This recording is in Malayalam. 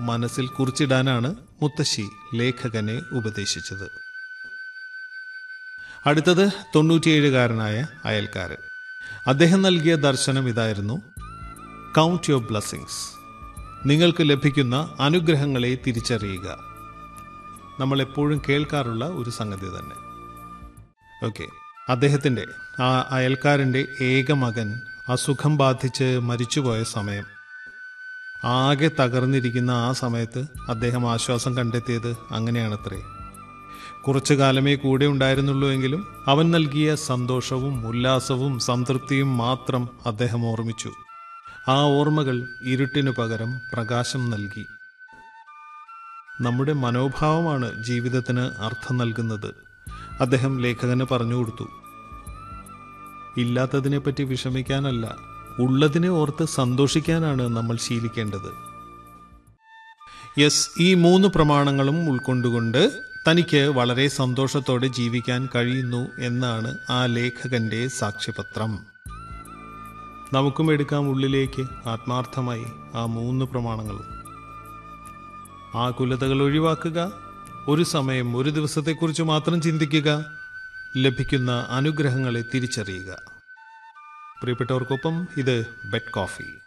മനസ്സിൽ കുറിച്ചിടാനാണ് മുത്തശ്ശി ലേഖകനെ ഉപദേശിച്ചത് അടുത്തത് തൊണ്ണൂറ്റിയേഴുകാരനായ അയൽക്കാരൻ അദ്ദേഹം നൽകിയ ദർശനം ഇതായിരുന്നു കൗണ്ട് യുവർ ബ്ലസ്സിങ്സ് നിങ്ങൾക്ക് ലഭിക്കുന്ന അനുഗ്രഹങ്ങളെ തിരിച്ചറിയുക നമ്മൾ എപ്പോഴും കേൾക്കാറുള്ള ഒരു സംഗതി തന്നെ ഓക്കെ അദ്ദേഹത്തിൻ്റെ ആ അയൽക്കാരൻ്റെ ഏക മകൻ അസുഖം ബാധിച്ച് മരിച്ചുപോയ സമയം ആകെ തകർന്നിരിക്കുന്ന ആ സമയത്ത് അദ്ദേഹം ആശ്വാസം കണ്ടെത്തിയത് അങ്ങനെയാണത്രേ കുറച്ചു കാലമേ കൂടെ ഉണ്ടായിരുന്നുള്ളൂ എങ്കിലും അവൻ നൽകിയ സന്തോഷവും ഉല്ലാസവും സംതൃപ്തിയും മാത്രം അദ്ദേഹം ഓർമ്മിച്ചു ആ ഓർമ്മകൾ ഇരുട്ടിനു പകരം പ്രകാശം നൽകി നമ്മുടെ മനോഭാവമാണ് ജീവിതത്തിന് അർത്ഥം നൽകുന്നത് അദ്ദേഹം ലേഖകന് പറഞ്ഞു കൊടുത്തു ഇല്ലാത്തതിനെപ്പറ്റി വിഷമിക്കാനല്ല ഉള്ളതിനെ ഓർത്ത് സന്തോഷിക്കാനാണ് നമ്മൾ ശീലിക്കേണ്ടത് യെസ് ഈ മൂന്ന് പ്രമാണങ്ങളും ഉൾക്കൊണ്ടുകൊണ്ട് തനിക്ക് വളരെ സന്തോഷത്തോടെ ജീവിക്കാൻ കഴിയുന്നു എന്നാണ് ആ ലേഖകന്റെ സാക്ഷ്യപത്രം നമുക്കും എടുക്കാം ഉള്ളിലേക്ക് ആത്മാർത്ഥമായി ആ മൂന്ന് പ്രമാണങ്ങളും ആകുലതകൾ ഒഴിവാക്കുക ഒരു സമയം ഒരു ദിവസത്തെക്കുറിച്ച് മാത്രം ചിന്തിക്കുക ലഭിക്കുന്ന അനുഗ്രഹങ്ങളെ തിരിച്ചറിയുക പ്രിയപ്പെട്ടവർക്കൊപ്പം ഇത് ബെഡ് കോഫി